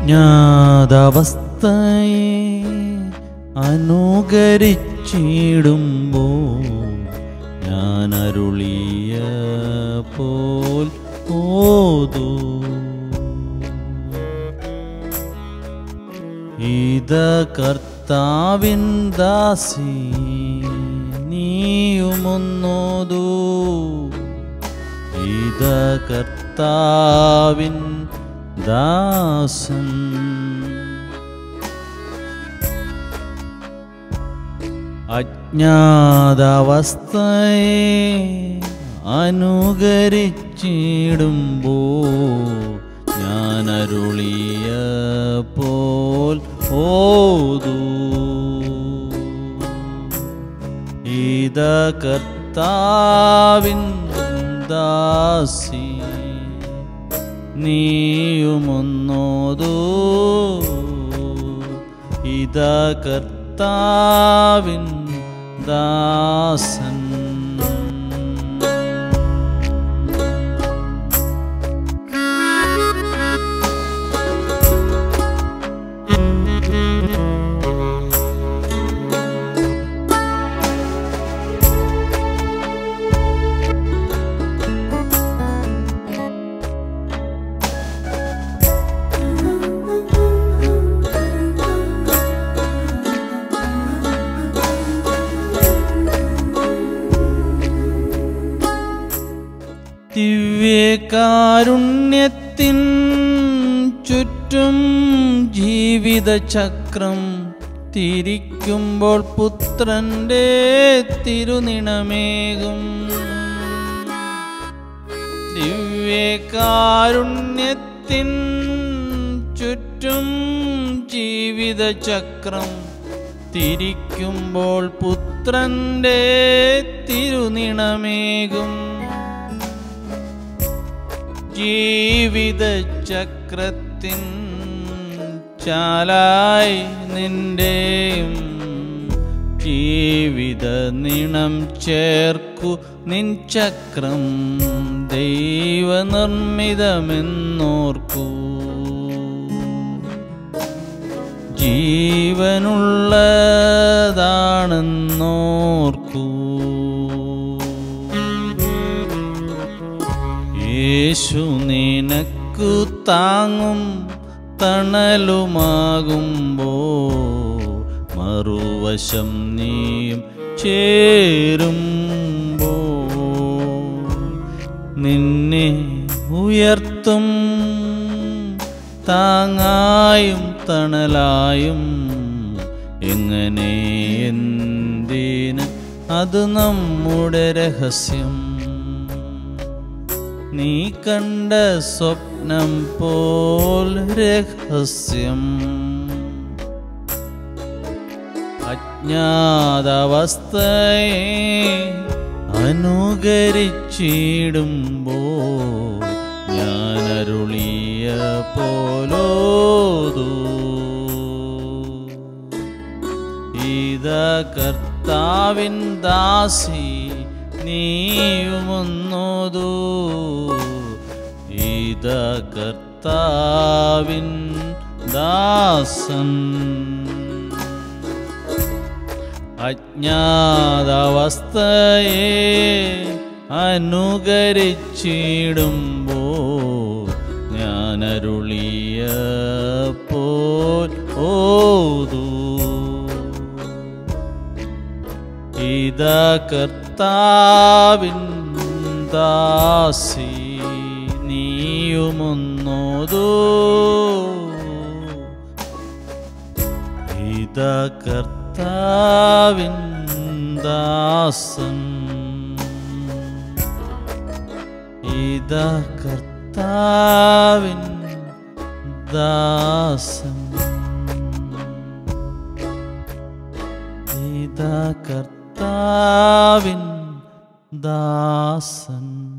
അജ്ഞാതാവസ്ഥയെ അനുകരിച്ചിടുമ്പോ ഞാൻ അരുളിയ പോൽ ഓതൂ ഇത കർത്താവിൻ ദാസി നീയുമൊന്നോതൂ ഇത കർത്താവിൻ ദാസൻ അജ്ഞാതാവസ്ഥയെ അനുകരിച്ചിടുമ്പോ ഞാൻ അരുളിയ പോൽ ഓതൂ ഇത കർത്താവിൻ ദാസി നീയുമൊന്നോതൂ ഇത കർത്താവിൻ ദാസൻ ദിവ്യകാരുണ്യത്തിൻ ചുറ്റും ജീവിതചക്രം തിരിക്കുമ്പോൾ പുത്രന്റെ തിരുനിണമേകും ദിവ്യകാരുണ്യത്തിൻ ചുറ്റും ജീവിതചക്രം തിരിക്കുമ്പോൾ പുത്രന്റെ തിരുനിണമേകും ജീവിതചക്രത്തിൻ ചാലായി നിന്റെയും ജീവിത നിണം ചേർക്കു നിൻ ചക്രം ദൈവനിർമ്മിതമെന്നോർക്കൂ ജീവനുള്ളതാണെന്നോർക്കൂ യേശു നിനക്കു താങ്ങും തണലുമാകുമ്പോ മറുവശം നീയും ചേരുമ്പോ നിന്നെ ഉയർത്തും താങ്ങായും തണലായും എങ്ങനെ എന്തിന് അത് നമ്മുടെ രഹസ്യം നീ കണ്ട സ്വപ്നം പോൽ രഹസ്യം അജ്ഞാതാവസ്ഥയെ അനുകരിച്ചിടുമ്പോ ഞാൻ അരുളിയ പോലോതൂ ഇത കർത്താവിൻ ദാസി നീയുമൊന്നോതൂ ഇത കർത്താവിൻ ദാസൻ അജ്ഞാതാവസ്ഥയെ അനുകരിച്ചിടുമ്പോ ഞാൻ അരുളിയ പോൽ ഓതൂ ഇത കർത്താവിൻ ദാസി നീയുമൊന്നോതൂ ഇത കർത്താവിൻ ദാസൻ ഇത കർത്താവിൻ ദാസൻ ഇത കർത്താവിൻ ദാസൻ